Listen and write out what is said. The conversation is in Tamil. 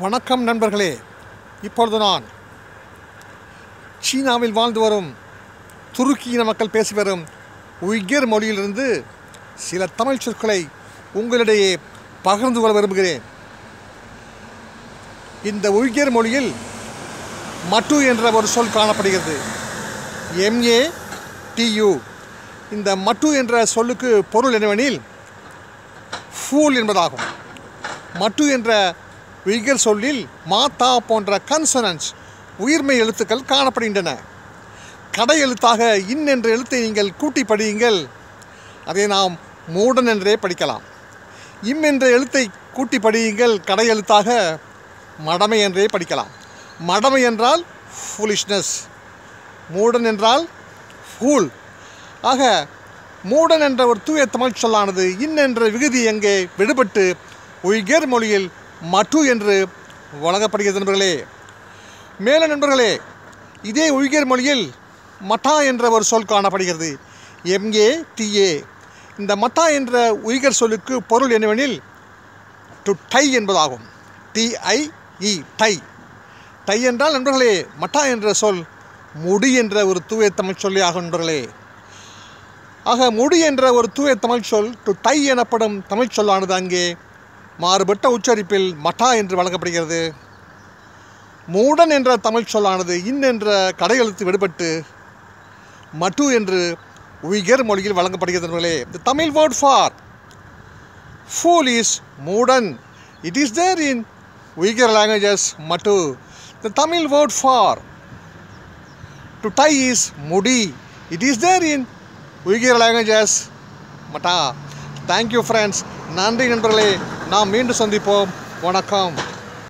வணக்கம் நண்பர்களே இப்பொழுது நான் சீனாவில் வாழ்ந்து வரும் துருக்கியின மக்கள் பேசி வரும் உய்கர் மொழியிலிருந்து சில தமிழ் சொற்களை உங்களிடையே பகிர்ந்து கொள்ள விரும்புகிறேன் இந்த உய்கர் மொழியில் மட்டு என்ற ஒரு சொல் காணப்படுகிறது எம்ஏ டியு இந்த மட்டு என்ற சொல்லுக்கு பொருள் என்னவெனில் ஃபூல் என்பதாகும் மட்டு என்ற உய்கர் சொல்லில் மாத்தா போன்ற கன்சனன்ஸ் உயிர்மை எழுத்துக்கள் காணப்படுகின்றன கடை எழுத்தாக இன் என்ற எழுத்தை நீங்கள் கூட்டி படியுங்கள் அதை நாம் மூடன் என்றே படிக்கலாம் இம் என்ற எழுத்தை கூட்டி படியுங்கள் கடை எழுத்தாக மடமை என்றே படிக்கலாம் மடமை என்றால் ஃபூலிஷ்னஸ் மூடன் என்றால் ஃபூல் ஆக மூடன் என்ற ஒரு தூய தமிழ் சொல்லானது இன் என்ற விகுதி எங்கே விடுபட்டு உய்கர் மொழியில் மட்டு என்று வழங்கப்படுகிறது நண்பர்களே மேலும் நண்பர்களே இதே உய்கர் மொழியில் மட்டா என்ற ஒரு சொல் காணப்படுகிறது எம்ஏ டிஏ இந்த மட்டா என்ற உய்கர் சொல்லுக்கு பொருள் என்னவெனில் டு டை என்பதாகும் டிஐஇ டை டை என்றால் நண்பர்களே மட்டா என்ற சொல் முடி என்ற ஒரு தூய தமிழ் சொல்லி ஆகும் நண்பர்களே ஆக முடி என்ற ஒரு தூய தமிழ் சொல் டு டை எனப்படும் தமிழ் சொல்லானது அங்கே மாறுபட்ட உச்சரிப்பில் மட்டா என்று வழங்கப்படுகிறது மூடன் என்ற தமிழ் சொல்லானது இன் என்ற கடையெழுத்து விடுபட்டு மட்டு என்று உய்கர் மொழியில் வழங்கப்படுகிறது நண்பர்களே the Tamil word for fool is மூடன் it is there in Uyghur languages மட்டு the Tamil word for to die is முடி it is there in Uyghur languages மட்டா தேங்க்யூ ஃப்ரெண்ட்ஸ் நன்றி நண்பர்களே நாம் மீண்டும் சந்திப்போம் வணக்கம்